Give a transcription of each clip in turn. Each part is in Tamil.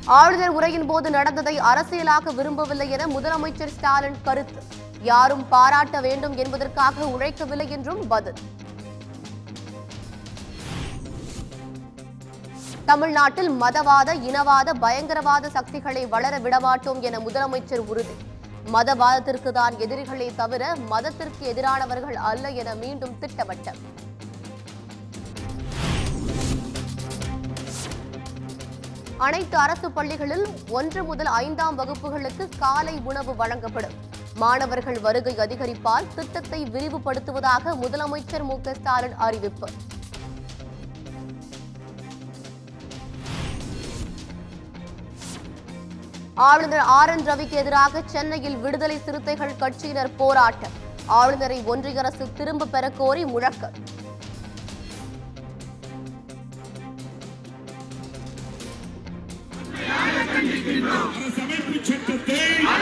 ஆளுநர் உரையின் போது நடந்ததை அரசியலாக்க விரும்பவில்லை என முதலமைச்சர் ஸ்டாலின் கருத்து யாரும் பாராட்ட வேண்டும் என்பதற்காக உழைக்கவில்லை என்றும் பதில் தமிழ்நாட்டில் மதவாத இனவாத பயங்கரவாத சக்திகளை வளர விடமாட்டோம் என முதலமைச்சர் உறுதி மதவாதத்திற்கு தான் எதிரிகளே தவிர மதத்திற்கு எதிரானவர்கள் அல்ல என மீண்டும் திட்டவட்டம் அனைத்து அரசு பள்ளிகளில் ஒன்று முதல் ஐந்தாம் வகுப்புகளுக்கு காலை உணவு வழங்கப்படும் மாணவர்கள் வருகை அதிகரிப்பால் திட்டத்தை விரிவுபடுத்துவதாக முதலமைச்சர் மு க ஸ்டாலின் அறிவிப்பு ஆளுநர் ஆர் என் ரவிக்கு எதிராக சென்னையில் விடுதலை சிறுத்தைகள் கட்சியினர் போராட்டம் ஆளுநரை ஒன்றிய அரசு திரும்ப பெற கோரி முழக்கம் அரசமைப்பு சட்டத்தை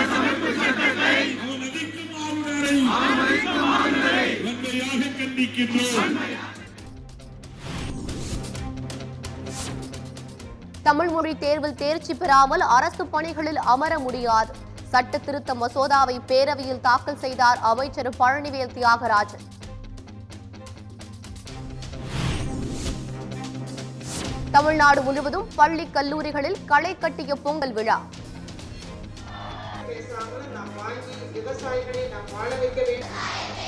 அவமதிக்கும் ஆளுநரை வன்மையாக கண்டிக்கின்றோம் தமிழ் மொழி தேர்வில் தேர்ச்சி பெறாமல் அரசு பணிகளில் அமர முடியாது சட்ட திருத்த மசோதாவை பேரவையில் தாக்கல் செய்தார் அமைச்சர் பழனிவேல் தியாகராஜன் தமிழ்நாடு முழுவதும் பள்ளி கல்லூரிகளில் களை கட்டிய பொங்கல் விழா பேசாமல் நாம் வாங்கி விவசாயிகளை நாம் வாழ வைக்க வேண்டும்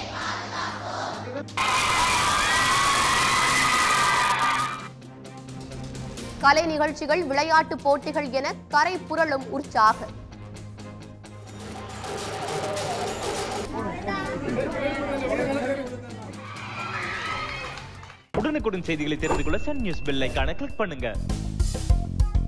கலை நிகழ்ச்சிகள் விளையாட்டு போட்டிகள் என கரை புரளும் உற்சாகம் உடனுக்குடன் செய்திகளை தெரிந்து கொள்ள சன் நியூஸ் பெல் ஐகானை கிளிக் பண்ணுங்க